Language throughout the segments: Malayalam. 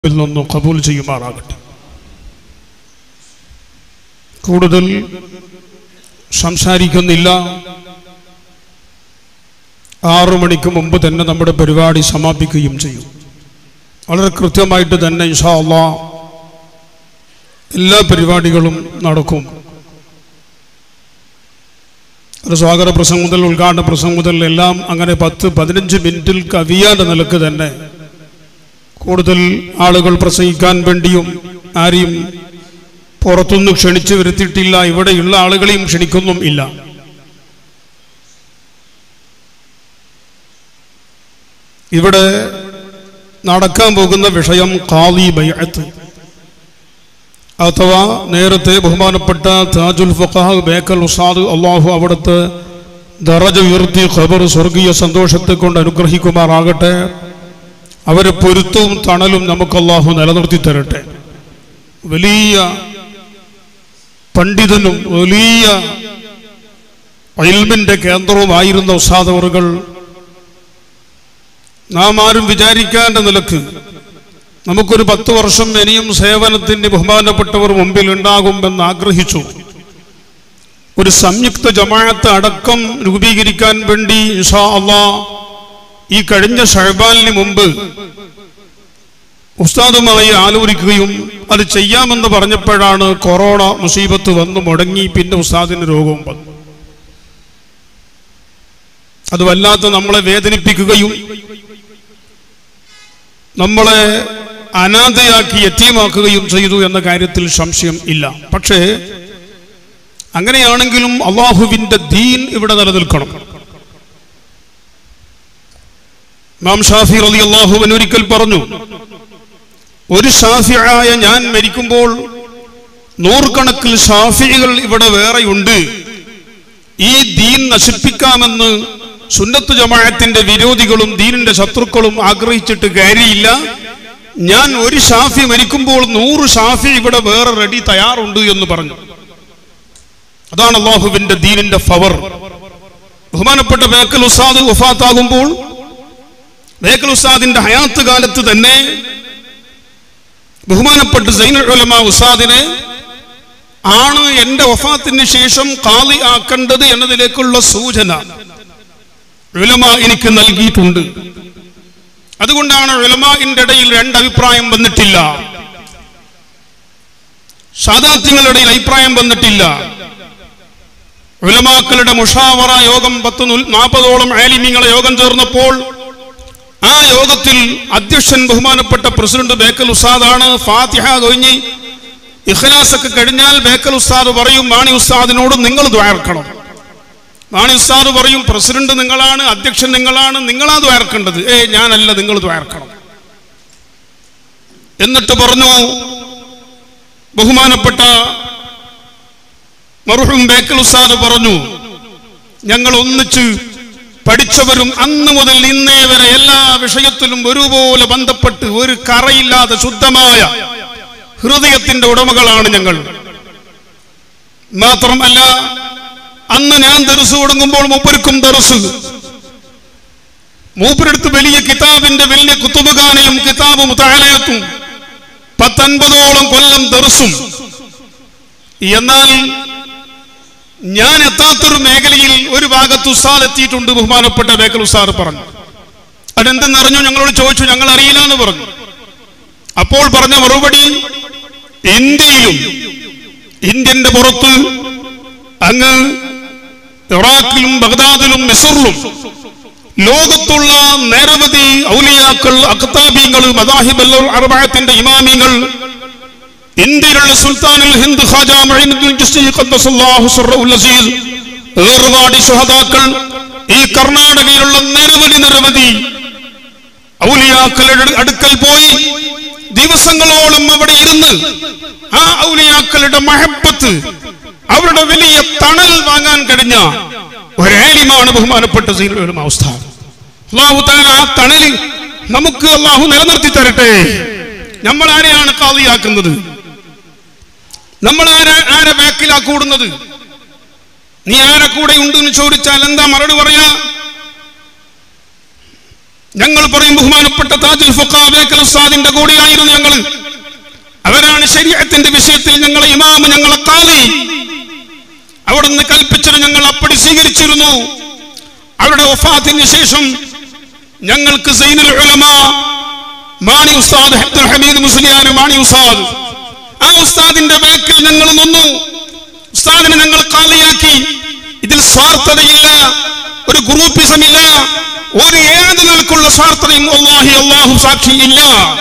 ിൽ നിന്നും കബൂൽ ചെയ്യുമാറാകട്ടെ കൂടുതൽ സംസാരിക്കുന്നില്ല ആറു മണിക്ക് മുമ്പ് തന്നെ നമ്മുടെ പരിപാടി സമാപിക്കുകയും ചെയ്യും വളരെ കൃത്യമായിട്ട് തന്നെ ഇൻഷാ അള്ളാ എല്ലാ പരിപാടികളും നടക്കും ഒരു സ്വാഗത പ്രസംഗം മുതൽ ഉദ്ഘാടന പ്രസംഗം മുതൽ എല്ലാം അങ്ങനെ പത്ത് പതിനഞ്ച് മിനിറ്റിൽ കവിയാൻ്റെ നിലക്ക് തന്നെ കൂടുതൽ ആളുകൾ പ്രസംഗിക്കാൻ വേണ്ടിയും ആരെയും പുറത്തുനിന്ന് ക്ഷണിച്ചു വരുത്തിയിട്ടില്ല ഇവിടെയുള്ള ആളുകളെയും ക്ഷണിക്കൊന്നും ഇല്ല ഇവിടെ നടക്കാൻ പോകുന്ന വിഷയം കാളി ബൈഅത്ത് അഥവാ നേരത്തെ ബഹുമാനപ്പെട്ട താജുൽ ഫഖാഹ് ബേക്കൽ ഉസാദ് അള്ളാഹു അവിടുത്തെ ദറജ ഉയർത്തി ഖബർ സ്വർഗീയ സന്തോഷത്തെ കൊണ്ട് അനുഗ്രഹിക്കുമാറാകട്ടെ അവരെ പൊരുത്തവും തണലും നമുക്ക് അള്ളാഹു നിലനിർത്തി തരട്ടെ വലിയ പണ്ഡിതനും വലിയ അയൽമിന്റെ കേന്ദ്രവുമായിരുന്ന ഉസാദവറുകൾ നാം ആരും വിചാരിക്കാണ്ട നിലക്ക് നമുക്കൊരു പത്ത് വർഷം ഇനിയും സേവനത്തിന്റെ ബഹുമാനപ്പെട്ടവർ മുമ്പിൽ ഉണ്ടാകുമെന്ന് ആഗ്രഹിച്ചു ഒരു സംയുക്ത ജമാഅത്ത് അടക്കം രൂപീകരിക്കാൻ വേണ്ടി ഇൻഷാ അള്ളാ ഈ കഴിഞ്ഞ ഷഹബാലിന് മുമ്പ് ഉസ്താദുമായി ആലോചിക്കുകയും അത് ചെയ്യാമെന്ന് പറഞ്ഞപ്പോഴാണ് കൊറോണ മുസീബത്ത് വന്ന് മുടങ്ങി പിന്നെ ഉസ്താദിന് രോഗവും വന്നു അത് വല്ലാത്ത നമ്മളെ വേദനിപ്പിക്കുകയും നമ്മളെ അനാഥയാക്കി എത്തിയമാക്കുകയും ചെയ്തു എന്ന കാര്യത്തിൽ സംശയം ഇല്ല പക്ഷേ അങ്ങനെയാണെങ്കിലും അള്ളാഹുവിന്റെ ദീൻ ഇവിടെ നിലനിൽക്കണം നാം ഷാഫി റലി അള്ളാഹുവൻ ഒരിക്കൽ പറഞ്ഞു ഒരു ഷാഫിയായ ഞാൻ മരിക്കുമ്പോൾ നൂറുകണക്കിൽ ഷാഫികൾ ഇവിടെ വേറെയുണ്ട് ഈ ദീൻ നശിപ്പിക്കാമെന്ന് സുന്നത്ത് ജമാഅത്തിന്റെ വിരോധികളും ദീനിന്റെ ശത്രുക്കളും ആഗ്രഹിച്ചിട്ട് കാര്യമില്ല ഞാൻ ഒരു ഷാഫി മരിക്കുമ്പോൾ നൂറ് ഷാഫി ഇവിടെ വേറെ റെഡി തയ്യാറുണ്ട് എന്ന് പറഞ്ഞു അതാണ് അള്ളാഹുവിന്റെ ദീനിന്റെ ഫവർ ബഹുമാനപ്പെട്ട ബേക്കൽ ഉസാദ് വഫാത്താകുമ്പോൾ ബേക്കൽ ഉസ്താദിന്റെ ഹയാത്ത് കാലത്ത് തന്നെ ബഹുമാനപ്പെട്ട സൈനുൽ ഉലമ ഉസ്താദിനെ ആണ് എന്റെ വഫാത്തിന് ശേഷം കാളി ആക്കേണ്ടത് എന്നതിലേക്കുള്ള സൂചന ഉലമ എനിക്ക് നൽകിയിട്ടുണ്ട് അതുകൊണ്ടാണ് ഉലമാന്റെ ഇടയിൽ രണ്ട് അഭിപ്രായം വന്നിട്ടില്ല സാദാത്യങ്ങളുടെ ഇടയിൽ അഭിപ്രായം വന്നിട്ടില്ല ഉലമാക്കളുടെ മുഷാവറ യോഗം പത്ത് നാൽപ്പതോളം ആലിമ്യങ്ങളെ യോഗം ചേർന്നപ്പോൾ ആ യോഗത്തിൽ അധ്യക്ഷൻ ബഹുമാനപ്പെട്ട പ്രസിഡന്റ് ബേക്കൽ ഉസ്താദാണ് ഫാത്തിഹ കൊഞ്ഞി ഇഖ്ലാസൊക്കെ കഴിഞ്ഞാൽ ബേക്കൽ ഉസ്താദ് പറയും മാണി ഉസ്താദിനോട് നിങ്ങൾ ദ്വാർക്കണം മാണി ഉസ്താദ് പറയും പ്രസിഡന്റ് നിങ്ങളാണ് അധ്യക്ഷൻ നിങ്ങളാണ് നിങ്ങളാ ദ്വാർക്കേണ്ടത് ഏ ഞാനല്ല നിങ്ങൾ ദ്വാർക്കണം എന്നിട്ട് പറഞ്ഞു ബഹുമാനപ്പെട്ട മറുഹും ബേക്കൽ ഉസ്താദ് പറഞ്ഞു ഞങ്ങൾ ഒന്നിച്ച് പഠിച്ചവരും അന്ന് മുതൽ ഇന്നേ വരെ എല്ലാ വിഷയത്തിലും ഒരുപോലെ ബന്ധപ്പെട്ട് ഒരു കറയില്ലാതെ ശുദ്ധമായ ഹൃദയത്തിന്റെ ഉടമകളാണ് ഞങ്ങൾ മാത്രമല്ല അന്ന് ഞാൻ ദർസ് തുടങ്ങുമ്പോൾ മൂപ്പർക്കും ദർസ് മൂപ്പരെടുത്ത് വലിയ കിതാബിന്റെ വലിയ കുത്തുബുഖാനയും കിതാബ് മുത്താലയത്തും പത്തൊൻപതോളം കൊല്ലം ദർസും എന്നാൽ ഞാൻ എത്താത്തൊരു മേഖലയിൽ ഒരു ഭാഗത്ത് ഉസ്താദ് എത്തിയിട്ടുണ്ട് ബഹുമാനപ്പെട്ട ബേക്കൽ ഉസ്താദ് പറഞ്ഞു അതെന്തെന്നറിഞ്ഞു ഞങ്ങളോട് ചോദിച്ചു ഞങ്ങൾ അറിയില്ല എന്ന് പറഞ്ഞു അപ്പോൾ പറഞ്ഞ മറുപടി ഇന്ത്യയിലും ഇന്ത്യന്റെ പുറത്ത് അങ്ങ് ഇറാഖിലും ബഗ്ദാദിലും മിസറിലും ലോകത്തുള്ള നിരവധി ഔലിയാക്കൾ അക്താബീങ്ങൾ മദാഹിബൽ അറബായത്തിന്റെ ഇമാമിങ്ങൾ ഇന്ത്യയിലുള്ള സുൽത്താനുൽ ഹിന്ദ് ഖാജ മഈനുദ്ദീൻ ചിശ്തി ഖദ്ദസല്ലാഹു സിർറഹുൽ അസീസ് ഏറുപാടി ശുഹദാക്കൾ ഈ കർണാടകയിലുള്ള നിരവധി നിരവധി ഔലിയാക്കളുടെ അടുക്കൽ പോയി ദിവസങ്ങളോളം അവിടെ ഇരുന്ന് ആ ഔലിയാക്കളുടെ മഹബത്ത് അവരുടെ വലിയ തണൽ വാങ്ങാൻ കഴിഞ്ഞ ഒരേലിമാണ് ബഹുമാനപ്പെട്ട അവസ്ഥ അള്ളാഹു താൻ ആ തണലിൽ നമുക്ക് അള്ളാഹു നിലനിർത്തി തരട്ടെ നമ്മൾ ആരെയാണ് കാളിയാക്കുന്നത് നമ്മൾ ആരെ ആരെ ബാക്കിലാ കൂടുന്നത് നീ ആരെ കൂടെ ഉണ്ട് എന്ന് ചോദിച്ചാൽ എന്താ മറുപടി പറയാ ഞങ്ങൾ പറയും ബഹുമാനപ്പെട്ട താജുൽ ഫുഖാ ബേക്കൽ ഉസ്താദിന്റെ കൂടെയായിരുന്നു ഞങ്ങൾ അവരാണ് ശരീഅത്തിന്റെ വിഷയത്തിൽ ഞങ്ങളെ ഇമാമ് ഞങ്ങളെ കാലി അവിടുന്ന് കൽപ്പിച്ചത് ഞങ്ങൾ അപ്പടി സ്വീകരിച്ചിരുന്നു അവരുടെ വഫാത്തിന് ശേഷം ഞങ്ങൾക്ക് സൈനുൽ ഉലമ മാണി ഉസ്താദ് അബ്ദുൽ ഹമീദ് മുസ്ലിയാർ മാണി ഉസ്താദ് ആ ഉസ്താദിന്റെ ബാക്കിൽ ഞങ്ങൾ നിന്നു ഉസ്താദിനെ ഞങ്ങൾ കാലിയാക്കി ഇതിൽ സ്വാർത്ഥതയില്ല ഒരു ഗ്രൂപ്പിസമില്ല ഒരു ഏത് നിലക്കുള്ള സ്വാർത്ഥതയും അള്ളാഹി അള്ളാഹു സാക്ഷിയില്ല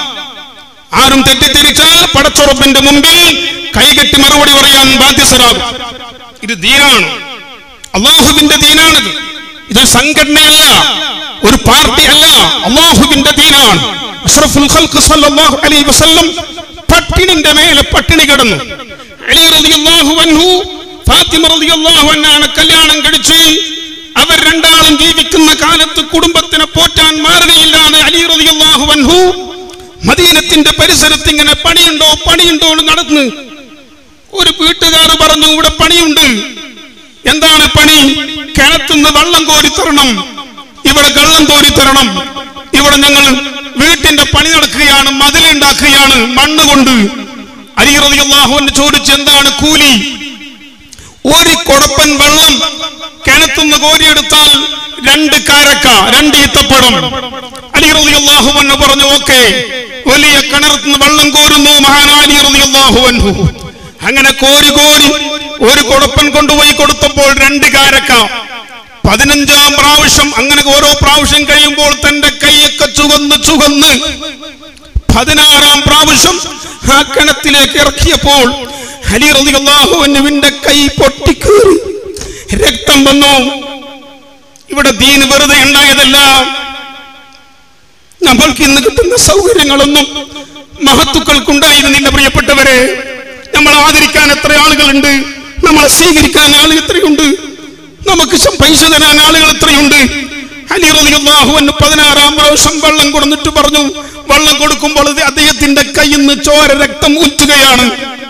ആരും തെറ്റിദ്ധരിച്ചാൽ പടച്ചുറപ്പിന്റെ മുമ്പിൽ കൈകെട്ടി മറുപടി പറയാൻ ബാധ്യസ്ഥരാകും ഇത് ദീനാണ് അള്ളാഹുവിന്റെ ദീനാണിത് ഇത് സംഘടനയല്ല ഒരു പാർട്ടി അല്ല അള്ളാഹുവിന്റെ ദീനാണ് അഷ്റഫുൽ ഖൽഖ് സല്ലല്ലാഹു അലൈഹി വസല്ലം പട്ടിണിന്റെ മേലെ പട്ടിണി കിടന്നു അലി റളിയല്ലാഹു അൻഹു ഫാത്തിമ റളിയല്ലാഹു അൻഹാണ് കല്യാണം കഴിച്ച് അവർ രണ്ടാളും ജീവിക്കുന്ന കാലത്ത് കുടുംബത്തിനെ പോറ്റാൻ മാറുകയില്ലാതെ അലി റളിയല്ലാഹു അൻഹു മദീനത്തിന്റെ പരിസരത്ത് ഇങ്ങനെ പണിയുണ്ടോ പണിയുണ്ടോ എന്ന് നടന്ന് ഒരു വീട്ടുകാർ പറഞ്ഞു ഇവിടെ പണിയുണ്ട് എന്താണ് പണി കിണത്തുനിന്ന് വെള്ളം കോരി തരണം ഇവിടെ വെള്ളം കോരി തരണം ഇവിടെ ഞങ്ങൾ വീട്ടിന്റെ പണി നടക്കുകയാണ് മതിലുണ്ടാക്കുകയാണ് മണ്ണ് കൊണ്ട് അലിഹുവിന് ചോദിച്ച് എന്താണ് കൂലി ഒരു കൊടപ്പൻ വെള്ളം കിണത്തുനിന്ന് കോരിയെടുത്താൽ രണ്ട് കാരക്ക രണ്ട് ഈത്തപ്പഴം അലി റളിയല്ലാഹു അൻഹു പറഞ്ഞു ഓക്കെ വലിയ കിണറത്തുനിന്ന് വെള്ളം കോരുന്നു മഹാനായ അലി റളിയല്ലാഹു അൻഹു അങ്ങനെ കോരി കോരി ഒരു കൊടപ്പൻ കൊണ്ടുപോയി കൊടുത്തപ്പോൾ രണ്ട് കാരക്ക പതിനഞ്ചാം പ്രാവശ്യം അങ്ങനെ ഓരോ പ്രാവശ്യം കഴിയുമ്പോൾ തന്റെ കൈയൊക്കെ ചുവന്ന് ചുവന്ന് പതിനാറാം പ്രാവശ്യം ആ കിണത്തിലേക്ക് ഇറക്കിയപ്പോൾ ഹലി റളിയല്ലാഹുവിന്റെ കൈ പൊട്ടിക്കേറി രക്തം വന്നു ഇവിടെ ദീന് വെറുതെ ഉണ്ടായതല്ല നമ്മൾക്ക് ഇന്ന് കിട്ടുന്ന സൗകര്യങ്ങളൊന്നും മഹത്തുക്കൾക്കുണ്ടായിരുന്നില്ല പ്രിയപ്പെട്ടവരെ നമ്മൾ ആദരിക്കാൻ എത്ര ആളുകളുണ്ട് നമ്മളെ സ്വീകരിക്കാൻ ആളുകൾ എത്രയുണ്ട് നമുക്ക് ശം- പൈസ തരാൻ ആളുകൾ എത്രയുണ്ട് അലി റളിയല്ലാഹു അൻഹു പതിനാറാം പ്രാവശ്യം വെള്ളം കൊടുത്തിട്ട് പറഞ്ഞു വെള്ളം കൊടുക്കുമ്പോൾ ഇത് അദ്ദേഹത്തിന്റെ കയ്യിൽ നിന്ന് ചോര രക്തം ഊറ്റുകയാണ്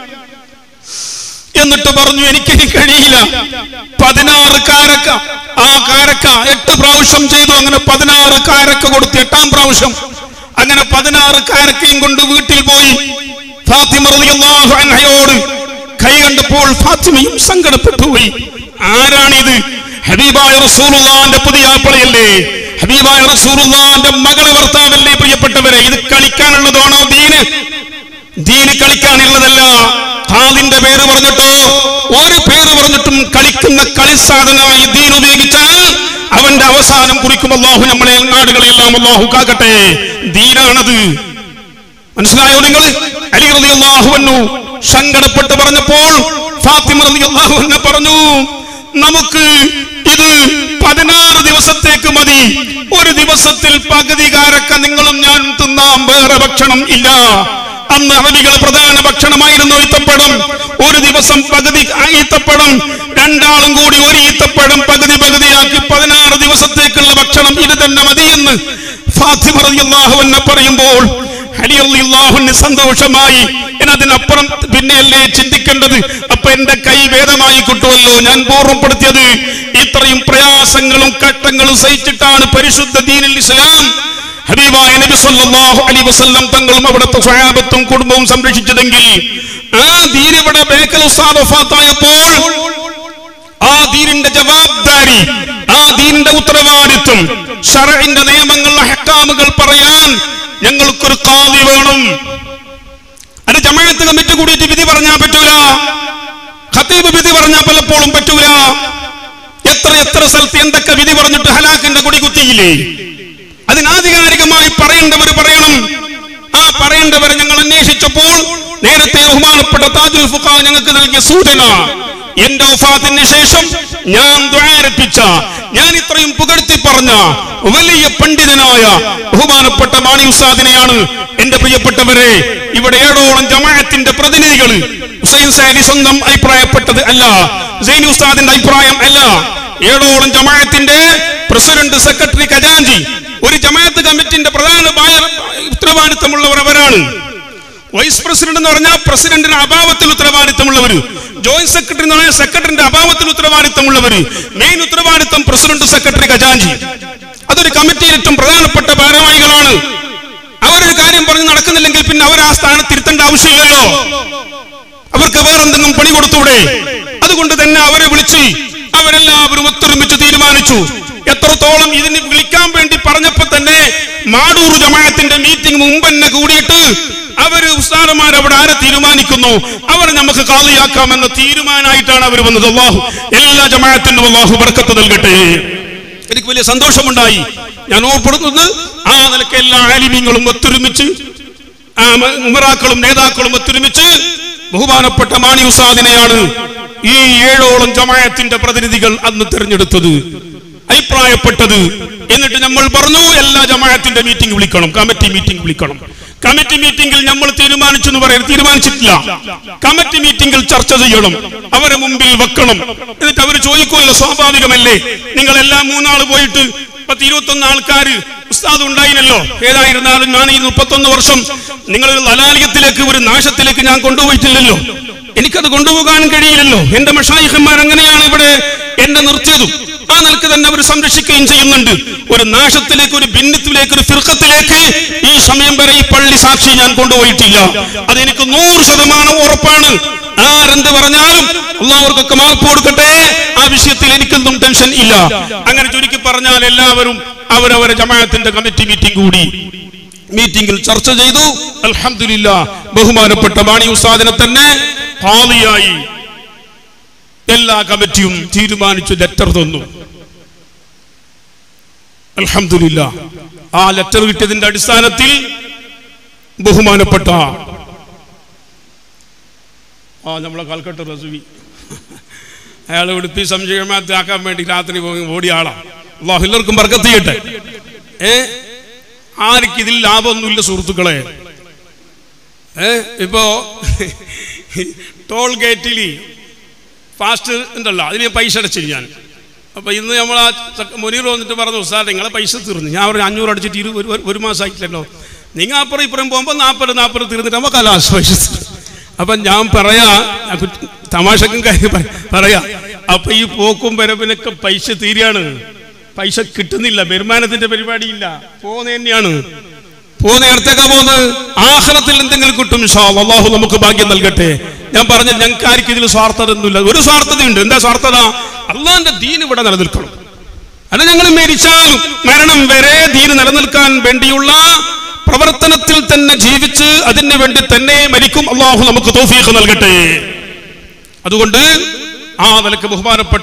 എന്നിട്ട് പറഞ്ഞു എനിക്കിനി കഴിയില്ല പതിനാറ് കാരക്ക ആ കാരക്ക എട്ട് പ്രാവശ്യം ചെയ്തു അങ്ങനെ പതിനാറ് കാരക്ക കൊടുത്തു എട്ടാം പ്രാവശ്യം അങ്ങനെ പതിനാറ് കാരക്കയും കൊണ്ട് വീട്ടിൽ പോയി ഫാത്തിമ റളിയല്ലാഹു അൻഹയോട് കൈ കണ്ടപ്പോൾ ഫാത്തിമയും സങ്കടപ്പെട്ടു പോയി ആരാണിത് ഹബീബായ റസൂലുള്ളാന്റെ പുതിയ ആപ്പിളയല്ലേ ഹബീബായ റസൂലുള്ളാന്റെ മകള് ഭർത്താവല്ലേ പ്രിയപ്പെട്ടവരെ ഇത് കളിക്കാനുള്ളതാണോ ദീന് ദീന് കളിക്കാനുള്ളതല്ല ഹാദിന്റെ പേര് പറഞ്ഞിട്ടോ ഒരു പേര് പറഞ്ഞിട്ടും കളിക്കുന്ന കളിസാധനമായി ദീൻ ഉപയോഗിച്ചാൽ അവന്റെ അവസാനം കുറിക്കും അള്ളാഹു നമ്മളെ നാടുകളെല്ലാം അള്ളാഹു കാക്കട്ടെ ദീനാണത് മനസ്സിലായോ നിങ്ങൾ അലി റളിയല്ലാഹു അൻഹു സങ്കടപ്പെട്ട് പറഞ്ഞപ്പോൾ ഫാത്തിമ റളിയല്ലാഹു അൻഹ പറഞ്ഞു നമുക്ക് ഇത് പതിനാറ് ദിവസത്തേക്ക് മതി ഒരു ദിവസത്തിൽ പകുതി കാരക്ക നിങ്ങളും ഞാൻ തിന്നാം വേറെ ഭക്ഷണം ഇല്ല അന്ന് അറബികൾ പ്രധാന ഭക്ഷണമായിരുന്നു ഈത്തപ്പഴം ഒരു ദിവസം പകുതി ഈത്തപ്പഴം രണ്ടാളും കൂടി ഒരു ഈത്തപ്പഴം പകുതി പകുതിയാക്കി പതിനാറ് ദിവസത്തേക്കുള്ള ഭക്ഷണം ഇത് തന്നെ മതിയെന്ന് ഫാത്തിമ റളിയല്ലാഹു അൻഹ പറയുമ്പോൾ അലി റളിയല്ലാഹുവിന് സന്തോഷമായി ഇനി അതിനപ്പുറം പിന്നെയല്ലേ ചിന്തിക്കേണ്ടത് അപ്പൊ എന്റെ കൈ ഭേദമായി കിട്ടുമല്ലോ ഞാൻ പൂർവ്വപ്പെടുത്തിയത് ഇത്രയും പ്രയാസങ്ങളും ഘട്ടങ്ങളും സഹിച്ചിട്ടാണ് പരിശുദ്ധ ദീനിൽ ഇസ്ലാം ഹബീബായ നബി സല്ലല്ലാഹു അലൈഹി വസല്ലം തങ്ങളും അവിടുത്തെ സ്വഹാബത്തും കുടുംബവും സംരക്ഷിച്ചതെങ്കിൽ ആ ദീൻ ഇവിടെ ബേക്കൽ ഉസ്താദ് വഫാത്തായപ്പോൾ ആ ദീനിന്റെ ജവാബ്ദാരി ആ ദീനിന്റെ ഉത്തരവാദിത്വം ഷറഇന്റെ നിയമങ്ങൾ ഹക്കാമുകൾ പറയാൻ ഞങ്ങൾക്കൊരു കാവി വേണം അത് ജമാഅത്ത് കമ്മിറ്റി കൂടിയിട്ട് വിധി പറഞ്ഞാൽ പറ്റൂല ഖത്തീബ് വിധി പറഞ്ഞാൽ പലപ്പോഴും പറ്റൂല എത്ര എത്ര സ്ഥലത്ത് എന്തൊക്കെ വിധി പറഞ്ഞിട്ട് ഹലാക്കിന്റെ കൊടി കുത്തിയില്ലേ അതിനാധികാരികമായി പറയേണ്ടവർ പറയണം ആ പറയേണ്ടവരെ ഞങ്ങൾ അന്വേഷിച്ചപ്പോൾ നേരത്തെ ബഹുമാനപ്പെട്ട താജുൽ ഫുഖ ഞങ്ങൾക്ക് നൽകിയ സൂചന എന്റെ വഫാത്തിന് ശേഷം ഞാൻ ദ്വാരപ്പിച്ച ഞാൻ ഇത്രയും പുകഴ്ത്തി പറഞ്ഞ വലിയ പണ്ഡിതനായ ബഹുമാനപ്പെട്ട മാണി ഉസ്താദിനെയാണ് എന്റെ പ്രിയപ്പെട്ടവരെ ഇവിടെ ഏഴോളം ജമാഅത്തിന്റെ പ്രതിനിധികൾ ഹുസൈൻ സാലി സ്വന്തം അഭിപ്രായപ്പെട്ടത് അല്ല ഹുസൈൻ ഉസ്താദിന്റെ അഭിപ്രായം അല്ല ഏഴോളം ജമാഅത്തിന്റെ പ്രസിഡന്റ് സെക്രട്ടറി ഖജാൻജി ഒരു ജമാഅത്ത് കമ്മിറ്റിന്റെ പ്രധാന ബായ- ഉത്തരവാദിത്തമുള്ളവർ അവരാണ് വൈസ് പ്രസിഡന്റ് എന്ന് പറഞ്ഞാൽ പ്രസിഡന്റിന്റെ അഭാവത്തിൽ ഉത്തരവാദിത്തമുള്ളവർ ജോയിന്റ് സെക്രട്ടറി എന്ന് പറഞ്ഞാൽ സെക്രട്ടറിന്റെ അഭാവത്തിൽ ഉത്തരവാദിത്തമുള്ളവർ മെയിൻ ഉത്തരവാദിത്തം പ്രസിഡന്റ് സെക്രട്ടറി ഖജാൻജി അതൊരു കമ്മിറ്റിയിൽ ഏറ്റവും പ്രധാനപ്പെട്ട ഭാരവാഹികളാണ് അവരൊരു കാര്യം പറഞ്ഞ് നടക്കുന്നില്ലെങ്കിൽ പിന്നെ അവർ ആ സ്ഥാനത്ത് ഇരുത്തേണ്ട ആവശ്യമില്ലല്ലോ അവർക്ക് വേറെന്തെങ്കിലും പണി കൊടുത്തൂടെ അതുകൊണ്ട് തന്നെ അവരെ വിളിച്ച് അവരെല്ലാവരും ഒത്തൊരുമിച്ച് തീരുമാനിച്ചു എത്രത്തോളം ഇതിന് വിളിക്കാൻ വേണ്ടി പറഞ്ഞപ്പോ തന്നെ മാടൂർ ജമാഅത്തിന്റെ മീറ്റിംഗ് മുമ്പ് തന്നെ കൂടിയിട്ട് അവര് ഉസ്താദന്മാർ അവിടെ ആരെ തീരുമാനിക്കുന്നു അവർ നമുക്ക് കാളിയാക്കാമെന്ന തീരുമാനമായിട്ടാണ് അവർ വന്നത് അള്ളാഹു എല്ലാ ജമാഅത്തിനും അള്ളാഹു ബർക്കത്ത് നൽകട്ടെ എനിക്ക് വലിയ സന്തോഷമുണ്ടായി ഞാൻ ഓർപ്പെടുന്നത് ആ നിലയ്ക്ക് എല്ലാ ആലിമ്യങ്ങളും ഒത്തൊരുമിച്ച് ആ മ- ഉമറാക്കളും നേതാക്കളും ഒത്തൊരുമിച്ച് ബഹുമാനപ്പെട്ട മാണി ഉസാദിനെയാണ് ഈ ഏഴോളം ജമായത്തിന്റെ പ്രതിനിധികൾ അന്ന് തിരഞ്ഞെടുത്തത് അഭിപ്രായപ്പെട്ടത് എന്നിട്ട് നമ്മൾ പറഞ്ഞു എല്ലാ ജമായത്തിന്റെ മീറ്റിംഗ് വിളിക്കണം കമ്മിറ്റി മീറ്റിംഗ് വിളിക്കണം കമ്മിറ്റി മീറ്റിംഗിൽ നമ്മൾ തീരുമാനിച്ചു എന്ന് പറയാൻ തീരുമാനിച്ചിട്ടില്ല കമ്മിറ്റി മീറ്റിംഗിൽ ചർച്ച ചെയ്യണം അവരെ മുമ്പിൽ വെക്കണം എന്നിട്ട് അവർ ചോദിക്കുമല്ലോ സ്വാഭാവികമല്ലേ നിങ്ങൾ എല്ലാ മൂന്നാള് പോയിട്ട് പത്ത് ഇരുപത്തൊന്ന് ആൾക്കാര് ഉസ്താദ് ഉണ്ടായിനല്ലോ ഏതായിരുന്നാലും ഞാൻ ഈ മുപ്പത്തൊന്ന് വർഷം നിങ്ങളൊരു ലലാലിയത്തിലേക്ക് ഒരു നാശത്തിലേക്ക് ഞാൻ കൊണ്ടുപോയിട്ടില്ലല്ലോ എനിക്കത് കൊണ്ടുപോകാൻ കഴിയില്ലല്ലോ എന്റെ മഷായിഹന്മാർ അങ്ങനെയാണ് ഇവിടെ എന്നെ നിർത്തിയതും ആ നിലക്ക് തന്നെ അവർ സംരക്ഷിക്കുകയും ചെയ്യുന്നുണ്ട് ഒരു നാശത്തിലേക്ക് ഒരു ഭിന്നത്തിലേക്ക് ഒരു ഫിർക്കത്തിലേക്ക് ഈ സമയം വരെ ഈ പള്ളി സാക്ഷി ഞാൻ കൊണ്ടുപോയിട്ടില്ല അതെനിക്ക് നൂറ് ശതമാനം ഉറപ്പാണ് ആരെന്ത് പറഞ്ഞാലും അള്ളാഹർക്കൊക്കെ മാപ്പ് കൊടുക്കട്ടെ ആ വിഷയത്തിൽ എനിക്കൊന്നും ടെൻഷൻ ഇല്ല അങ്ങനെ ചുരുക്കി പറഞ്ഞാൽ എല്ലാവരും അവരവരെ ജമാഅത്തിന്റെ കമ്മിറ്റി മീറ്റിംഗ് കൂടി മീറ്റിംഗിൽ ചർച്ച ചെയ്തു അൽഹംദുലില്ല ബഹുമാനപ്പെട്ട മാണി ഉസ്താദിനെ തന്നെ ഹാളിയായി എല്ലാ കമ്മിറ്റിയും തീരുമാനിച്ചു ലെറ്റർ തന്നു അൽഹംദുലില്ല ആ ലെറ്റർ കിട്ടിയതിന്റെ അടിസ്ഥാനത്തിൽ ബഹുമാനപ്പെട്ട ആ നമ്മളെ കൽക്കട്ട റസുവി അയാൾ ഉടുപ്പി സംശയമാക്കാൻ വേണ്ടി രാത്രി പോയി ഓടിയ ആളാ അള്ളാഹു എല്ലാവർക്കും ബർക്കത്ത് ചെയ്യട്ടെ ഏ ആർക്ക് ഇതിൽ ലാഭമൊന്നുമില്ല സുഹൃത്തുക്കളെ ഏ ഇപ്പോ ടോൾ ഗേറ്റിൽ ഫാസ്റ്റ് ഉണ്ടല്ലോ അതിന് ഞാൻ പൈസ അടച്ചു ഞാൻ അപ്പൊ ഇന്ന് നമ്മൾ ആ ചക്ക- മുനീർ വന്നിട്ട് പറഞ്ഞു സാർ നിങ്ങളെ പൈസ തീർന്നു ഞാൻ ഒരു അഞ്ഞൂറ് അടിച്ചിട്ട് ഇരു ഒരു- ഒരു- ഒരു മാസം ആയിട്ടില്ലല്ലോ നിങ്ങൾ അപ്പുറം ഇപ്പുറം പോകുമ്പോൾ നാൽപ്പത് നാൽപ്പത് തീർന്നിട്ട് നമുക്ക് അലാസ് പൈസ തീർന്നു. അപ്പൊ ഞാൻ പറയാ ഞാൻ കുറ്റ- തമാശക്കും കാര്യം പറ- പറയാ അപ്പൊ ഈ പോക്കും വരവിനൊക്കെ പൈസ തീരെയാണ് പൈസ കിട്ടുന്നില്ല വരുമാനത്തിന്റെ പരിപാടിയില്ല പോകുന്ന തന്നെയാണ് പോകുന്ന നേരത്തേക്കാ പോകുന്നത് ആഹ്റത്തിൽ എന്തെങ്കിലും കിട്ടും ഇൻഷാ അല്ലാഹ്. അള്ളാഹു നമുക്ക് ഭാഗ്യം നൽകട്ടെ ഞാൻ പറഞ്ഞ ഞങ്ങൾക്ക് ആർക്കും ഇതിൽ സ്വാർത്ഥതയൊന്നുമില്ല ഒരു സ്വാർത്ഥതയുണ്ട് എന്താ സ്വാർത്ഥത അള്ളാന്റെ ദീൻ ഇവിടെ നിലനിൽക്കണം അത് ഞങ്ങൾ മരിച്ചാലും മരണം വരെ ദീൻ നിലനിൽക്കാൻ വേണ്ടിയുള്ള പ്രവർത്തനത്തിൽ തന്നെ ജീവിച്ച് അതിന് വേണ്ടി തന്നെ മരിക്കും അള്ളാഹു നമുക്ക് തോഫീഖ് നൽകട്ടെ അതുകൊണ്ട് ആ നിലക്ക് ബഹുമാനപ്പെട്ട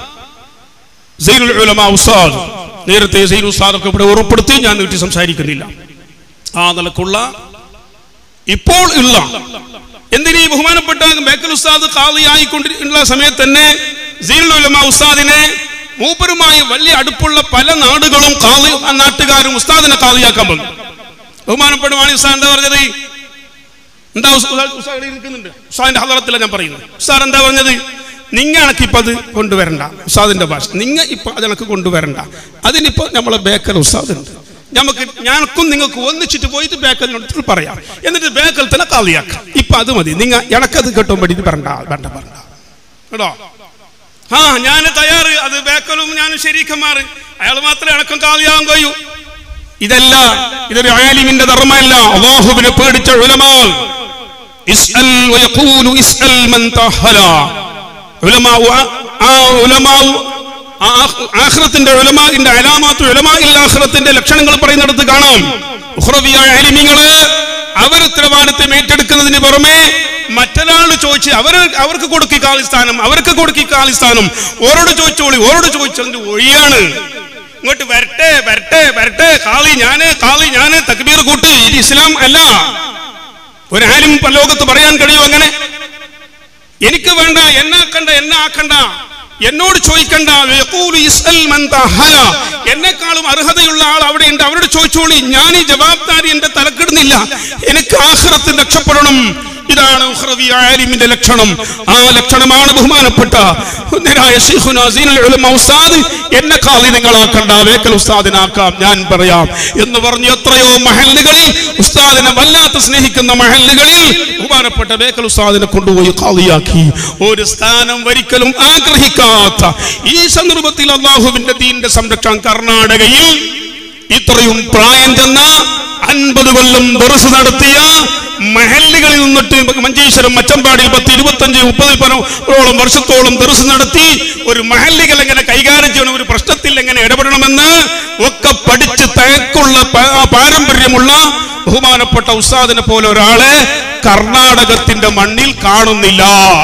സൈനുൽ ഉലമ ഉസ്താദ് നേരത്തെ സൈൻ ഉസ്താദൊക്കെ ഇവിടെ ഉറപ്പെടുത്തി ഞാൻ നീട്ടി സംസാരിക്കുന്നില്ല ആ നിലക്കുള്ള ഇപ്പോൾ ഉള്ള എന്തിനീ ബഹുമാനപ്പെട്ട ബേക്കൽ ഉസ്താദ് കാളിയായിക്കൊണ്ടിരുന്ന സമയത്ത് തന്നെ സീനുൽ ഉലമ ഉസ്താദിനെ മൂപ്പരുമായി വലിയ അടുപ്പുള്ള പല നാടുകളും കാളി ആ നാട്ടുകാരും ഉസ്താദിനെ കാളിയാക്കാൻ വന്നു ബഹുമാനപ്പെട്ട മാണി ഉസ്താദ് എന്താ പറഞ്ഞത് എന്താ ഉസ്താ- ഉസ്താദ് ഉസ്താദ് ഇവിടെ ഇരിക്കുന്നുണ്ട് ഉസ്താദിന്റെ ഹലറത്തിലാണ് ഞാൻ പറയുന്നത് ഉസ്താദ് എന്താ പറഞ്ഞത് നിങ്ങണക്ക് ഇപ്പൊ അത് കൊണ്ടുവരണ്ട ഉസ്താദിന്റെ ഭാഷ നിങ്ങ ഇപ്പൊ അതിനക്ക് കൊണ്ടുവരണ്ട അതിനിപ്പോ നമ്മളെ ബേക്കൽ ഉസ്താദ് ഉണ്ട് നമുക്ക് ഞാനക്കും നിങ്ങൾക്ക് ഒന്നിച്ചിട്ട് പോയിട്ട് ബേക്കലിനടുത്ത് പറയാം എന്നിട്ട് ബേക്കൽ തന്നെ കാളിയാക്കാം ഇപ്പൊ അത് മതി നിങ്ങ ഇടക്കത് കേട്ടോ വേണ്ടി വരണ്ട വേണ്ട വരണ്ട കേട്ടോ ആ ഞാൻ തയ്യാറ് അത് ബേക്കലും ഞാനും ശരീക്കന്മാർ അയാൾ മാത്രമേ ഇണക്കം കാളിയാകാൻ കഴിയൂ ഇതല്ല ഇതൊരു ആലിമിന്റെ ധർമ്മമല്ല അള്ളാഹുവിനെ പേടിച്ച ഉലമാ ഇസ്അൽ വയഖൂലു ഇസ്അൽ മൻ തഹല ഉലമാഉ ആ- ആ ഉലമാഉ ആ ആഖ്- ആഖിറത്തിന്റെ ഉലമാഇന്റെ അലാമാത്തു ഉലമാഇൽ ആഖിറത്തിന്റെ ലക്ഷണങ്ങൾ പറയുന്നിടത്ത് കാണാം ഉഖ്റവിയായ ആലിമീങ്ങള് അവർ ഉത്തരവാദിത്തം ഏറ്റെടുക്കുന്നതിന് പുറമെ മറ്റൊരാൾ ചോദിച്ച് അവർ അവർക്ക് കൊടുക്കി കാലിസ്ഥാനം അവർക്ക് കൊടുക്കി കാലിസ്ഥാനം ഓരോട് ചോദിച്ചോളി ഓരോട് ചോദിച്ചതിന്റെ ഒഴിയാണ് ഇങ്ങോട്ട് വരട്ടെ വരട്ടെ വരട്ടെ കാളി ഞാന് കാളി ഞാന് തക്ബീർ കൂട്ട് ഇത് ഇസ്ലാം അല്ല ഒരു ആരും ലോകത്ത് പറയാൻ കഴിയും അങ്ങനെ എനിക്ക് വേണ്ട എന്നെ ആക്കണ്ട എന്നെ ആക്കണ്ട എന്നോട് ചോദിക്കണ്ട യഖൂലു ഇസ്അൽ മൻ തഹല. എന്നെക്കാളും അർഹതയുള്ള ആൾ അവിടെ ഉണ്ട് അവരോട് ചോദിച്ചോളി ഞാൻ ഈ ജവാബ്ദാരി എന്റെ തലക്കിടുന്നില്ല എനിക്ക് ആഖിറത്തിൽ രക്ഷപ്പെടണം ഇതാണ് ഉഖ്റവി ആലിമിന്റെ ലക്ഷണം ആ ലക്ഷണമാണ് ബഹുമാനപ്പെട്ട ഹുന്നരായ ശൈഖുനാ സീനുൽ ഉലമ ഉസ്താദ് എന്നെ കാലി നിങ്ങളാക്കണ്ട വേക്കൽ ഉസ്താദിനാക്കാം ഞാൻ പറയാം എന്ന് പറഞ്ഞ് എത്രയോ മഹല്ലുകളിൽ ഉസ്താദിനെ വല്ലാത്ത സ്നേഹിക്കുന്ന മഹല്ലുകളിൽ ബഹുമാനപ്പെട്ട വേക്കൽ ഉസ്താദിനെ കൊണ്ടുപോയി കാളിയാക്കി ഒരു സ്ഥാനം ഒരിക്കലും ആഗ്രഹിക്കാത്ത ഈ സന്ദർഭത്തിൽ അള്ളാഹുവിന്റെ ദീന്റെ സംരക്ഷണം കർണാടകയിൽ ഇത്രയും പ്രായം ചെന്ന അൻപത് കൊല്ലം ദർസ് നടത്തിയ മഹല്ലുകളിൽ നിന്നിട്ട് മഞ്ചേശ്വരം മച്ചമ്പാടിൽ പത്ത് ഇരുപത്തഞ്ച് മുപ്പതിൽ പരോളം വർഷത്തോളം ദർസ് നടത്തി ഒരു മഹല്ലുകൾ എങ്ങനെ കൈകാര്യം ചെയ്യണം ഒരു പ്രശ്നത്തിൽ എങ്ങനെ ഇടപെടണമെന്ന് ഒക്കെ പഠിച്ച് തയക്കുള്ള പാ- പാരമ്പര്യമുള്ള ബഹുമാനപ്പെട്ട ഉസ്താദിനെ പോലെ ഒരാളെ കർണാടകത്തിന്റെ മണ്ണിൽ കാണുന്നില്ല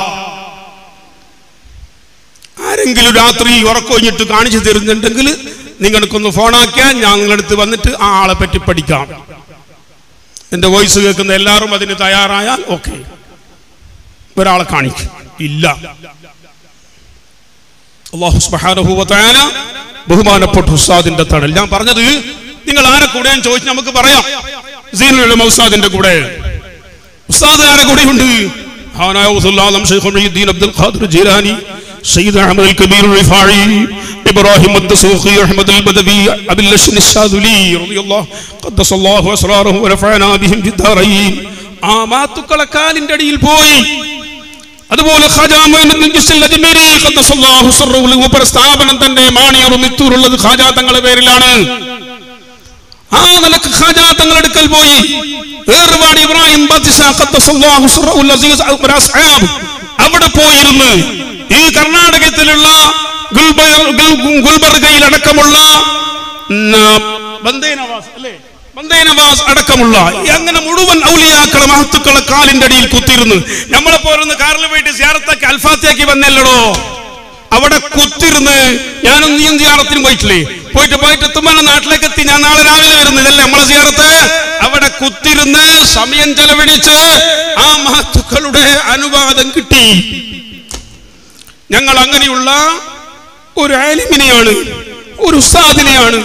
ആരെങ്കിലും രാത്രി ഉറക്കൊഴിഞ്ഞിട്ട് കാണിച്ചു തരുന്നുണ്ടെങ്കിൽ നിങ്ങൾക്കൊന്ന് ഫോണാക്കിയാൽ ഞങ്ങളടുത്ത് വന്നിട്ട് ആ ആളെ പറ്റി പഠിക്കാം എന്റെ വോയിസ് കേൾക്കുന്ന എല്ലാവരും അതിന് തയ്യാറായാൽ ഓക്കെ ഒരാളെ കാണിക്കും ഇല്ല അള്ളാഹു സുബ്ഹാനഹു വ തആല ബഹുമാനപ്പെട്ട ഉസ്താദിന്റെ തണൽ ഞാൻ പറഞ്ഞത് നിങ്ങൾ ആരെ കൂടെ ചോദിച്ചു നമുക്ക് പറയാം സീനുൽ ഉസ്താദിന്റെ കൂടെ ഉസ്താദ് ആരെ കൂടെയുണ്ട് മഹാനായ ഉസ്താദ് ശൈഖ് മുഈദ്ദീൻ അബ്ദുൽ ഖാദിർ ജീലാനി സയ്യിദ് അഹ്മദ് അൽ കബീർ റിഫായി ഇബ്രാഹിം അദ്ദസൂഖി അഹ്മദ് അൽ ബദവി അബുൽ ലശ്ൻ الشاذلي رضي الله قدس الله اسرارهم ونفعنا بهم في الدارين ആ മാത്തുക്കളെ കാലിന്റെ അടിയിൽ പോയി അതുപോലെ ഖാജാ മൊയ്നുദ്ദീൻ ജിസ്ൽ അജ്മീരി ഖദ്ദസല്ലാഹു സിർറഹു ലഹു ഉപര സ്ഥാപനം തന്നെ മാണിയൂർ മിത്തൂരുള്ളത് ഖാജാ തങ്ങളുടെ പേരിലാണ് ആ നിലക്ക് ഖാജാ തങ്ങൾ അടുക്കൽ പോയി ഏറുപാട് ഇബ്രാഹിം ബദ്ശ ഖദ്ദസല്ലാഹു സിർറഹു അസീസ് ഒരു അസ്ഹാബ് അവിടെ പോയിരുന്ന് ഈ കർണാടകത്തിലുള്ള ഗുൽബർ- ഗുൽ- ഗുൽബർഗയിൽ അടക്കമുള്ള ഉം, ബന്ദേനവാസ് അല്ലേ ബന്ദേനവാസ് അടക്കമുള്ള ഈ അങ്ങനെ മുഴുവൻ ഔലിയാക്കളെ മഹത്തുക്കളെ കാലിന്റെ അടിയിൽ കുത്തിരുന്ന് നമ്മളെ പോലൊന്ന് കാറിൽ പോയിട്ട് സിയാറത്താക്കി അൽഫാത്തിയാക്കി വന്നല്ലടോ അവിടെ കുത്തിരുന്ന് ഞാനും നീയും സിയാറത്തിന് പോയിട്ടില്ലേ പോയിട്ട് പോയിട്ട് എത്തുമ്പോൾ നാട്ടിലേക്ക് എത്തി ഞാൻ നാളെ രാവിലെ വരുന്നു ഇതല്ലേ നമ്മളെ സിയാറത്ത് അവിടെ കുത്തിരുന്ന് സമയം ചെലവഴിച്ച് ആ മഹത്തുക്കളുടെ അനുവാദം കിട്ടി ഞങ്ങൾ അങ്ങനെയുള്ള ഒരു ആലിമിനെയാണ് ഒരു ഉസ്താദിനെയാണ്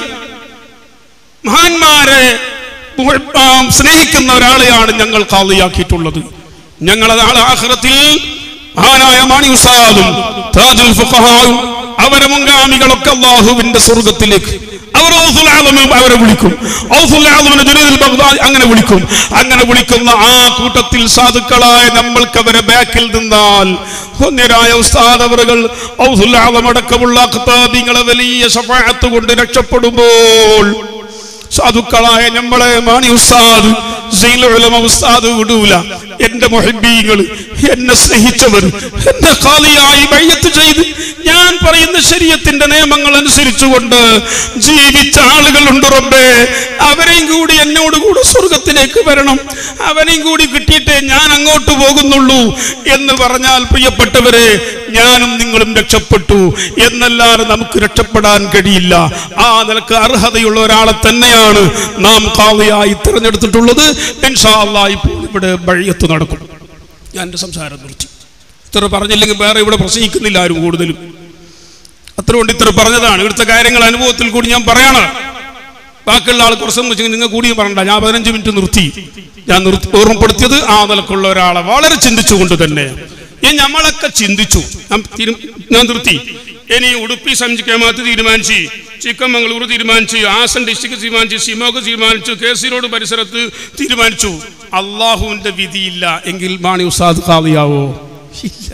മഹാന്മാരെ പുകഴ്- ആ, സ്നേഹിക്കുന്ന ഒരാളെയാണ് ഞങ്ങൾ കാളിയാക്കിയിട്ടുള്ളത് ഞങ്ങൾ നാളെ ആഖിറത്തിൽ മഹാനായ മാണി ഉസ്താദും താജുൽ ഫുഖഹായും അവരെ മുൻഗാമികളൊക്കെ അള്ളാഹുവിന്റെ സ്വർഗത്തിലേക്ക് അവർ ഔസുൽ ആലമും അവരെ വിളിക്കും ഔസുൽ ആലമിനെ ജുനൈദുൽ ബഗ്ദാദി അങ്ങനെ വിളിക്കും അങ്ങനെ വിളിക്കുന്ന ആ കൂട്ടത്തിൽ സാധുക്കളായ നമ്മൾക്ക് അവരെ ബാക്കിൽ നിന്നാൽ ഒന്നിരായ ഉസ്താദ് അവറുകൾ ഔസുൽ ആലം അടക്കമുള്ള അഖ്താബിങ്ങളെ വലിയ ശഫാഅത്ത് കൊണ്ട് രക്ഷപ്പെടുമ്പോൾ സാധുക്കളായ നമ്മളെ മാണി ഉസ്താദ് സൈനുൽ ഉലമ ഉസ്താദ് വിടൂല എന്റെ മൊഹബീങ്ങൾ എന്നെ സ്നേഹിച്ചവർ എന്നെ കാലിയായി ബയ്യത്ത് ചെയ്ത് ഞാൻ പറയുന്ന ശരീരത്തിന്റെ നിയമങ്ങൾ അനുസരിച്ചുകൊണ്ട് ജീവിച്ച ആളുകളുണ്ട് റബ്ബേ അവരെയും കൂടി എന്നോട് കൂടെ സ്വർഗത്തിലേക്ക് വരണം അവനെയും കൂടി കിട്ടിയിട്ടേ ഞാൻ അങ്ങോട്ട് പോകുന്നുള്ളൂ എന്ന് പറഞ്ഞാൽ പ്രിയപ്പെട്ടവരെ ഞാനും നിങ്ങളും രക്ഷപ്പെട്ടു എന്നല്ലാതെ നമുക്ക് രക്ഷപ്പെടാൻ കഴിയില്ല ആ നിലക്ക് അർഹതയുള്ള ഒരാളെ തന്നെയാണ് നാം കാളിയായി തിരഞ്ഞെടുത്തിട്ടുള്ളത് ഇൻഷാ അല്ലാഹ് ഇപ്പോൾ ഇവിടെ വഴിയത്ത് നടക്കും ഞാൻ എൻ്റെ സംസാരം നിർത്തി ഇത്ര പറഞ്ഞില്ലെങ്കിൽ വേറെ ഇവിടെ പ്രസംഗിക്കുന്നില്ല ആരും കൂടുതലും അത്ര കൊണ്ട് ഇത്ര പറഞ്ഞതാണ് ഇവിടുത്തെ കാര്യങ്ങൾ അനുഭവത്തിൽ കൂടി ഞാൻ പറയണം ബാക്കിയുള്ള ആൾ കുറച്ച് വെച്ചെങ്കിൽ നിങ്ങൾ കൂടിയും പറയണ്ട ഞാൻ പതിനഞ്ച് മിനിറ്റ് നിർത്തി ഞാൻ നിർത്തി ഓർമ്മപ്പെടുത്തിയത് ആ നിലക്കുള്ള ഒരാളെ വളരെ ചിന്തിച്ചുകൊണ്ട് തന്നെ ഈ നമ്മളൊക്കെ ചിന്തിച്ചു ഞാൻ തീരു- ഞാൻ നിർത്തി ഇനി ഉടുപ്പി സംജിക്കാമത്ത് തീരുമാനിച്ച് ചിക്കമംഗളൂർ തീരുമാനിച്ച് ആസൻ ഡിസ്ട്രിക്ട് തീരുമാനിച്ച് സിമോഗ് തീരുമാനിച്ചു കെ സി റോഡ് പരിസരത്ത് തീരുമാനിച്ചു അള്ളാഹുവിന്റെ വിധിയില്ല എങ്കിൽ മാണി ഉസാദ് കാളിയാവോ ഇല്ല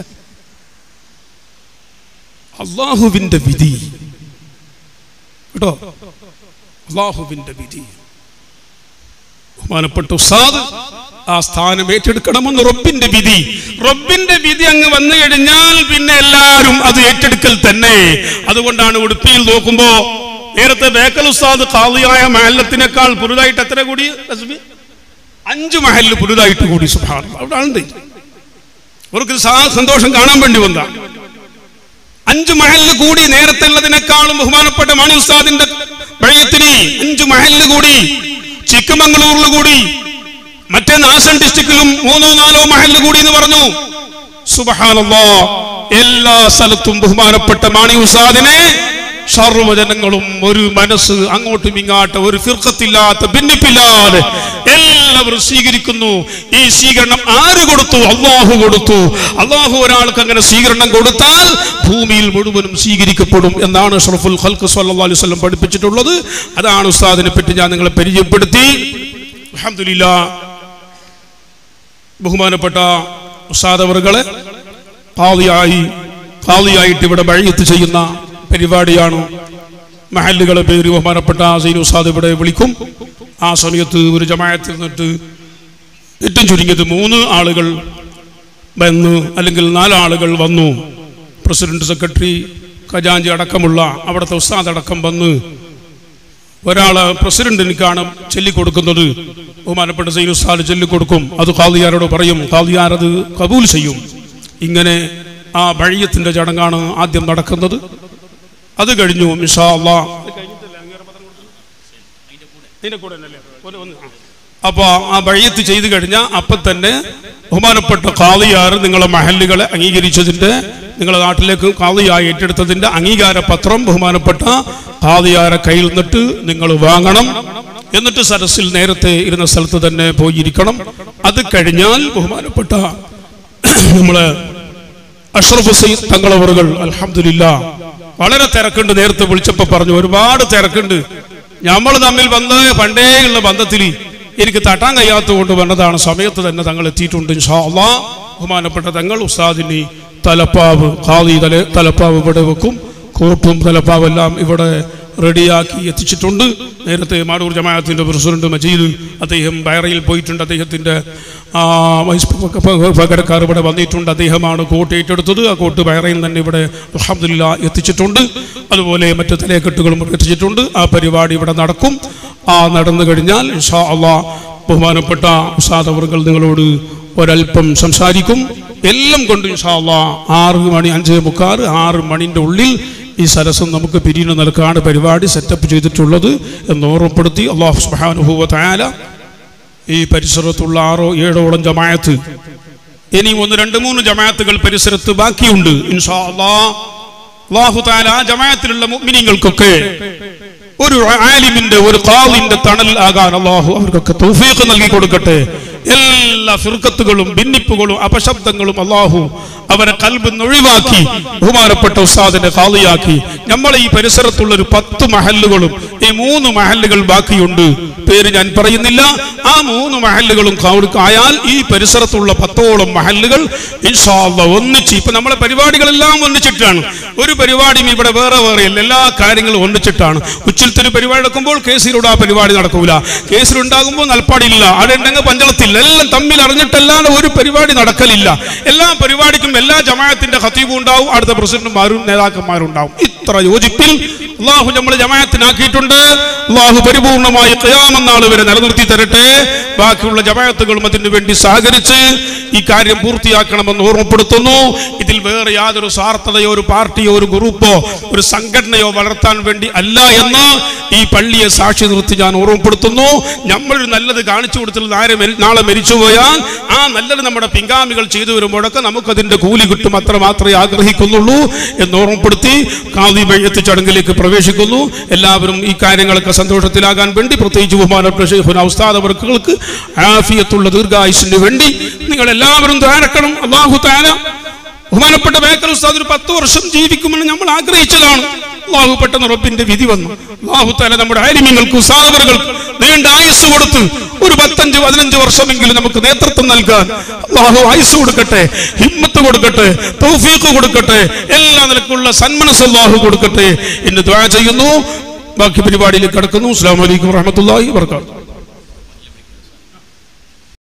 അള്ളാഹുവിന്റെ വിധി കേട്ടോ അള്ളാഹുവിന്റെ വിധി ബഹുമാനപ്പെട്ട ഉസ്താദ് ആ സ്ഥാനം ഏറ്റെടുക്കണമെന്ന് റബ്ബിന്റെ വിധി റബ്ബിന്റെ വിധി അങ്ങ് വന്നു കഴിഞ്ഞാൽ പിന്നെ എല്ലാവരും അത് ഏറ്റെടുക്കൽ തന്നെ അതുകൊണ്ടാണ് ഉടുപ്പിയിൽ നോക്കുമ്പോ നേരത്തെ ബേക്കൽ ഉസ്താദ് കാളിയായ മഹല്ലത്തിനേക്കാൾ പുതുതായിട്ട് എത്ര കൂടി റസ്മി? അഞ്ച് മഹല്ല് പുതുതായിട്ട് കൂടി സുഭാൻ അവിടെ ആളുണ്ട് അവർക്ക് സാ- സന്തോഷം കാണാൻ വേണ്ടി വന്നതാണ് അഞ്ചു മഹലിന് കൂടി നേരത്തെ ഉള്ളതിനേക്കാളും ബഹുമാനപ്പെട്ട മാണി ഉസ്താദിന്റെ വഴയത്തിന് അഞ്ചു മഹലിന് കൂടി ചിക്കമംഗളൂരിൽ കൂടി മറ്റേ നാശൻ ഡിസ്ട്രിക്റ്റിലും മൂന്നോ നാലോ മഹലിന് കൂടി എന്ന് പറഞ്ഞു സുബഹാനല്ലാ എല്ലാ സ്ഥലത്തും ബഹുമാനപ്പെട്ട മാണി ഉസ്താദിനെ സർവ്വജനങ്ങളും ഒരു മനസ്സ് അങ്ങോട്ടും ഇങ്ങോട്ടും ഒരു ഫിർക്കത്തില്ലാത്ത ഭിന്നിപ്പില്ലാതെ എല്ലാവരും സ്വീകരിക്കുന്നു ഈ സ്വീകരണം ആര് കൊടുത്തു അള്ളാഹു കൊടുത്തു അള്ളാഹു ഒരാൾക്ക് അങ്ങനെ സ്വീകരണം കൊടുത്താൽ ഭൂമിയിൽ മുഴുവനും സ്വീകരിക്കപ്പെടും എന്നാണ് ഷറഫുൽ ഖൽക്ക് സല്ലല്ലാഹു അലൈഹി വസല്ലം പഠിപ്പിച്ചിട്ടുള്ളത് അതാണ് ഉസ്താദിനെ പറ്റി ഞാൻ നിങ്ങളെ പരിചയപ്പെടുത്തി അൽഹംദുലില്ലാ ബഹുമാനപ്പെട്ട ഉസ്താദവറുകളെ കാളിയായി കാളിയായിട്ട് ഇവിടെ ബഴിയത്ത് ചെയ്യുന്ന പരിപാടിയാണ് മഹല്ലുകളെ പേര് ബഹുമാനപ്പെട്ട സൈനു ഉസ്താദ് ഇവിടെ വിളിക്കും ആ സമയത്ത് ഒരു ജമായത്തിൽ നിന്നിട്ട് ഏറ്റവും ചുരുങ്ങിയത് മൂന്ന് ആളുകൾ വന്നു അല്ലെങ്കിൽ നാലാളുകൾ വന്നു പ്രസിഡന്റ് സെക്രട്ടറി ഖജാഞ്ചി അടക്കമുള്ള അവിടുത്തെ ഉസ്താദ് അടക്കം വന്ന് ഒരാള് പ്രസിഡന്റിനിക്കാണ് ചൊല്ലിക്കൊടുക്കുന്നത് ബഹുമാനപ്പെട്ട സൈൻ ഉസ്താദ് ചൊല്ലിക്കൊടുക്കും അത് ഖാദിയാരോട് പറയും ഖാദിയാർ അത് കബൂൽ ചെയ്യും ഇങ്ങനെ ആ ബഴിയത്തിന്റെ ചടങ്ങാണ് ആദ്യം നടക്കുന്നത് അത് കഴിഞ്ഞു മിഷാ അള്ളാ അപ്പൊ ആ ബഴിയത്ത് ചെയ്തു കഴിഞ്ഞാൽ അപ്പൊ തന്നെ ബഹുമാനപ്പെട്ട കാളിയാർ നിങ്ങളെ മഹല്ലുകളെ അംഗീകരിച്ചതിന്റെ നിങ്ങളെ നാട്ടിലേക്ക് കാളിയായി ഏറ്റെടുത്തതിന്റെ അംഗീകാര പത്രം ബഹുമാനപ്പെട്ട കാളിയാരെ കയ്യിൽ നിന്നിട്ട് നിങ്ങൾ വാങ്ങണം എന്നിട്ട് സരസിൽ നേരത്തെ ഇരുന്ന സ്ഥലത്ത് തന്നെ പോയിരിക്കണം അത് കഴിഞ്ഞാൽ ബഹുമാനപ്പെട്ട നമ്മളെ അഷ്റഫ് ഹുസൈൻ തങ്ങളവറുകൾ അൽഹംദുലില്ലാ വളരെ തിരക്കുണ്ട് നേരത്തെ വിളിച്ചപ്പോ പറഞ്ഞു ഒരുപാട് തിരക്കുണ്ട് നമ്മൾ തമ്മിൽ വന്ന് പണ്ടേയുള്ള ബന്ധത്തിൽ എനിക്ക് തട്ടാൻ കഴിയാത്തതുകൊണ്ട് വന്നതാണ് സമയത്ത് തന്നെ തങ്ങൾ എത്തിയിട്ടുണ്ട് ഇൻഷാ അള്ളാ ബഹുമാനപ്പെട്ട തങ്ങൾ ഉസ്താദിനി തലപ്പാവ് ഖാദി തല തലപ്പാവ് ഇവിടെ വെക്കും കോട്ടും തലപ്പാവെല്ലാം ഇവിടെ റെഡിയാക്കി എത്തിച്ചിട്ടുണ്ട് നേരത്തെ മാടൂർ ജമാഅത്തിന്റെ പ്രസിഡന്റ് മജീദ് അദ്ദേഹം ബൈറയിൽ പോയിട്ടുണ്ട് അദ്ദേഹത്തിന്റെ ആ, വൈസ് പ- പ- പകരക്കാർ ഇവിടെ വന്നിട്ടുണ്ട് അദ്ദേഹമാണ് കോട്ട് ഏറ്റെടുത്തത് ആ കോട്ട് ബൈറയിൽ തന്നെ ഇവിടെ അൽഹംദുലില്ലാ എത്തിച്ചിട്ടുണ്ട് അതുപോലെ മറ്റു തലയെക്കെട്ടുകളും എത്തിച്ചിട്ടുണ്ട് ആ പരിപാടി ഇവിടെ നടക്കും ആ നടന്നു കഴിഞ്ഞാൽ ഇൻഷാ അള്ളാ ബഹുമാനപ്പെട്ട ഉസാദവർകൾ നിങ്ങളോട് ഒരല്പം സംസാരിക്കും എല്ലാം കൊണ്ട് ഇൻഷാ അള്ളാ ആറ് മണി അഞ്ച് മുക്കാറ് ആറ് മണിൻ്റെ ഉള്ളിൽ ഈ സരസം നമുക്ക് പിരിയുന്ന നിലക്കാണ് പരിപാടി സെറ്റപ്പ് ചെയ്തിട്ടുള്ളത് എന്ന് ഓർമ്മപ്പെടുത്തി അള്ളാഹു സുബ്ഹാനഹു തആല ഈ പരിസരത്തുള്ള ആറോ ഏഴോളം ജമായത്ത് ഇനി ഒന്ന് രണ്ട് മൂന്ന് ജമാഅത്തുകൾ പരിസരത്ത് ബാക്കിയുണ്ട് ഇൻഷാ അള്ളാ അള്ളാഹു താല ആ ജമാഅത്തിലുള്ള മുഅ്മിനീങ്ങൾക്കൊക്കെ ഒരു ആലിമിന്റെ ഒരു കാളിന്റെ തണൽ ആകാൻ അള്ളാഹു അവർക്കൊക്കെ തൗഫീഖ് നൽകി കൊടുക്കട്ടെ എല്ലാ ഫിർക്കത്തുകളും ഭിന്നിപ്പുകളും അപശബ്ദങ്ങളും അള്ളാഹു അവരെ കൽബിന്ന് ഒഴിവാക്കി ബഹുമാനപ്പെട്ട ഉസ്താദിനെ കാളിയാക്കി നമ്മളെ ഈ പരിസരത്തുള്ള ഒരു പത്ത് മഹല്ലുകളും ഈ മൂന്ന് മഹല്ലുകൾ ബാക്കിയുണ്ട് പേര് ഞാൻ പറയുന്നില്ല ആ മൂന്ന് മഹല്ലുകളും കൗ- ആയാൽ ഈ പരിസരത്തുള്ള പത്തോളം മഹല്ലുകൾ ഇൻഷാ അല്ലാഹ് ഒന്നിച്ച് ഇപ്പൊ നമ്മളെ പരിപാടികളെല്ലാം ഒന്നിച്ചിട്ടാണ് ഒരു പരിപാടിയും ഇവിടെ വേറെ വേറെയല്ല എല്ലാ കാര്യങ്ങളും ഒന്നിച്ചിട്ടാണ് ഉച്ചിലത്തെ ഒരു പരിപാടി നടക്കുമ്പോൾ കേസിലൂടെ ആ പരിപാടി നടക്കൂല കേസിലുണ്ടാകുമ്പോൾ നൽപ്പാടില്ല അവിടെ ഉണ്ടെങ്കിൽ പഞ്ചളത്തില്ല എല്ലാം തമ്മിൽ അറിഞ്ഞിട്ടല്ലാതെ ഒരു പരിപാടി നടക്കലില്ല എല്ലാ പരിപാടിക്കും എല്ലാ ജമാഅത്തിന്റെ ഖത്തീബും ഉണ്ടാവും അടുത്ത പ്രസിഡന്റുമാരും നേതാക്കന്മാരും ഉണ്ടാവും ഇത്ര യോജിപ്പിൽ അള്ളാഹു നമ്മൾ ജമാഅത്തിനാക്കിയിട്ടുണ്ട് അള്ളാഹു പരിപൂർണമായി ഖിയാമന്നാൾ വരെ നിലനിർത്തി തരട്ടെ ബാക്കിയുള്ള ജമാഅത്തുകളും അതിനു വേണ്ടി സഹകരിച്ച് ഈ കാര്യം പൂർത്തിയാക്കണമെന്ന് ഓർമ്മപ്പെടുത്തുന്നു ഇതിൽ വേറെ യാതൊരു സ്വാർത്ഥതയോ ഒരു പാർട്ടിയോ ഒരു ഗ്രൂപ്പോ ഒരു സംഘടനയോ വളർത്താൻ വേണ്ടി അല്ല എന്ന് ഈ പള്ളിയെ സാക്ഷി നിർത്തി ഞാൻ ഓർമ്മപ്പെടുത്തുന്നു നമ്മൾ നല്ലത് കാണിച്ചു കൊടുത്തിൽ നാരെ മരി- നാളെ മരിച്ചുപോയാൽ ആ നല്ലത് നമ്മുടെ പിൻഗാമികൾ ചെയ്തു വരുമ്പോഴൊക്കെ നമുക്കതിന്റെ കൂലി കിട്ടും അത്ര മാത്രമേ ആഗ്രഹിക്കുന്നുള്ളൂ എന്ന് ഓർമ്മപ്പെടുത്തി കാതി ബയ്യത്ത് ചടങ്ങിലേക്ക് പ്രവേശിക്കുന്നു എല്ലാവരും ഈ കാര്യങ്ങളൊക്കെ സന്തോഷത്തിലാകാൻ വേണ്ടി പ്രത്യേകിച്ച് ബഹുമാനപ്പെട്ട ഷെയ്ഖുന ഉസ്താദ് അവർക്കുകൾക്ക് ആഫിയത്തുള്ള ദീർഘായുസിന് വേണ്ടി നിങ്ങൾ എല്ലാവരും ധാരക്കണം അള്ളാഹു താന ബഹുമാനപ്പെട്ട ബേക്കൽ ഉസ്താദ് ഒരു പത്ത് വർഷം ജീവിക്കുമെന്ന് നമ്മൾ ആഗ്രഹിച്ചതാണ് അള്ളാഹു പെട്ടെന്ന് റബ്ബിന്റെ വിധി വന്നു അള്ളാഹു താല നമ്മുടെ ആലിമ്യങ്ങൾക്ക് ഉസാദവറുകൾക്ക് നീണ്ട ആയുസ് കൊടുത്ത് ഒരു പത്തഞ്ച് പതിനഞ്ച് വർഷമെങ്കിലും നമുക്ക് നേതൃത്വം നൽകാൻ അള്ളാഹു ആയുസ് കൊടുക്കട്ടെ ഹിമ്മത്ത് കൊടുക്കട്ടെ തൗഫീഖ് കൊടുക്കട്ടെ എല്ലാ നിലക്കുള്ള സന്മനസ് അള്ളാഹു കൊടുക്കട്ടെ എന്ന് ദ്വാ ചെയ്യുന്നു ബാക്കി പരിപാടിയിലേക്ക് കടക്കുന്നു അസ്സാം വലൈക്കും വാഹമത്തല്ലാഹി വർക്കാത്തു